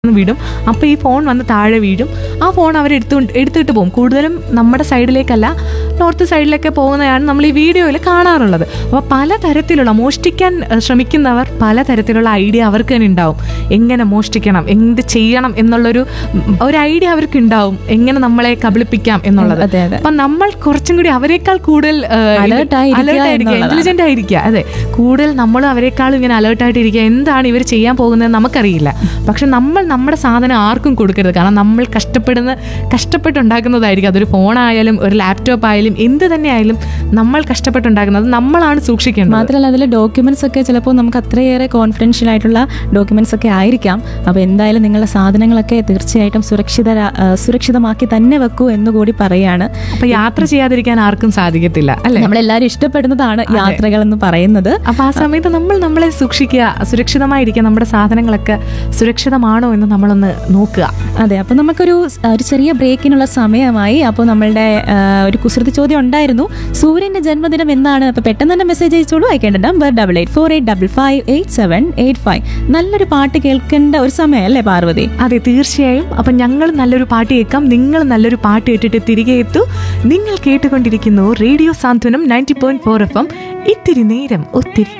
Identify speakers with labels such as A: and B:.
A: ഒന്ന് വിടും അപ്പോൾ ഈ ഫോൺ വന്ന് താഴെ വീഴും ആ ഫോൺ അവർ എടുത്തു എടുത്തിട്ട് പോകും കൂടുതലും നമ്മുടെ സൈഡിലേക്കല്ല നോർത്ത് സൈഡിലൊക്കെ പോകുന്നതാണ് നമ്മൾ ഈ വീഡിയോയിൽ കാണാറുള്ളത് അപ്പോൾ പലതരത്തിലുള്ള മോഷ്ടിക്കാൻ ഏഹ്, ശ്രമിക്കുന്നവർ പലതരത്തിലുള്ള ഐഡിയ അവർക്ക് തന്നെ ഉണ്ടാവും എങ്ങനെ മോഷ്ടിക്കണം എന്ത് ചെയ്യണം എന്നുള്ളൊരു ഉം, ഒരു ഐഡിയ അവർക്ക് ഉണ്ടാവും എങ്ങനെ നമ്മളെ കബളിപ്പിക്കാം എന്നുള്ളത്
B: അതെ അതെ
A: അപ്പം നമ്മൾ കുറച്ചും കൂടി അവരെക്കാൾ കൂടുതൽ
B: Alert ആയിരിക്കുക എന്നുള്ളതാണ്.
A: ഇന്റലിജന്റ് ആയിരിക്കുക അതെ കൂടുതൽ നമ്മൾ അവരെക്കാളും ഇങ്ങനെ അലേർട്ട് ആയിട്ടിരിക്കുക എന്താണ് ഇവർ ചെയ്യാൻ പോകുന്നത് നമുക്കറിയില്ല പക്ഷെ നമ്മൾ നമ്മുടെ സാധനം ആർക്കും കൊടുക്കരുത് കാരണം നമ്മൾ കഷ്ടപ്പെടുന്ന കഷ്ടപ്പെട്ടുണ്ടാക്കുന്നതായിരിക്കും അതൊരു ഫോണായാലും ഒരു ലാപ്ടോപ്പ് ആയാലും എന്ത് തന്നെ ആയാലും നമ്മൾ കഷ്ടപ്പെട്ടുണ്ടാക്കുന്നത് നമ്മളാണ് സൂക്ഷിക്കേണ്ടത്
B: മാത്രമല്ല അതിലെ ഡോക്യുമെന്റ്സ് ഒക്കെ ചിലപ്പോൾ നമുക്ക് അത്രയേറെ കോൺഫിഡൻഷ്യൽ ആയിട്ടുള്ള ഡോക്യുമെന്റ്സ് ഒക്കെ ആയിരിക്കാം അപ്പോൾ എന്തായാലും നിങ്ങളുടെ സാധനങ്ങളൊക്കെ തീർച്ചയായിട്ടും സുരക്ഷിത സുരക്ഷിതമാക്കി തന്നെ വെക്കൂ എന്നുകൂടി പറയാണ്
A: അപ്പൊ യാത്ര ചെയ്യാതിരിക്കാൻ ആർക്കും സാധിക്കത്തില്ല അല്ലെ
B: നമ്മളെല്ലാവരും ഇഷ്ടപ്പെടുന്നതാണ് യാത്രകൾ എന്ന് പറയുന്നത്
A: അപ്പൊ ആ സമയത്ത് നമ്മൾ നമ്മളെ സൂക്ഷിക്കുക സുരക്ഷിതമായിരിക്കുക നമ്മുടെ സാധനങ്ങളൊക്കെ സുരക്ഷിതമാണോ എന്ന് നമ്മളൊന്ന് നോക്കുക
B: അതെ അപ്പോൾ നമുക്കൊരു സ്- ഒരു ചെറിയ ബ്രേക്കിനുള്ള സമയമായി അപ്പോൾ നമ്മളുടെ ആ, ഒരു കുസൃതി ചോദ്യം ഉണ്ടായിരുന്നു സൂര്യന്റെ ജന്മദിനം എന്നാണ് അപ്പോൾ പെട്ടെന്ന് തന്നെ മെസ്സേജ് അയച്ചോളൂ അയക്കേണ്ട number double eight four eight double five eight seven eight five നല്ലൊരു പാട്ട് കേൾക്കേണ്ട ഒരു സമയം അല്ലേ പാർവതി
A: അതെ തീർച്ചയായും അപ്പം ഞങ്ങൾ നല്ലൊരു പാട്ട് കേൾക്കാം നിങ്ങൾ നല്ലൊരു പാട്ട് കേട്ടിട്ട് തിരികെ എത്തൂ നിങ്ങൾ കേട്ടുകൊണ്ടിരിക്കുന്നു radio Santhwanam ninety point four F M ഇത്തിരി നേരം ഒത്തിരി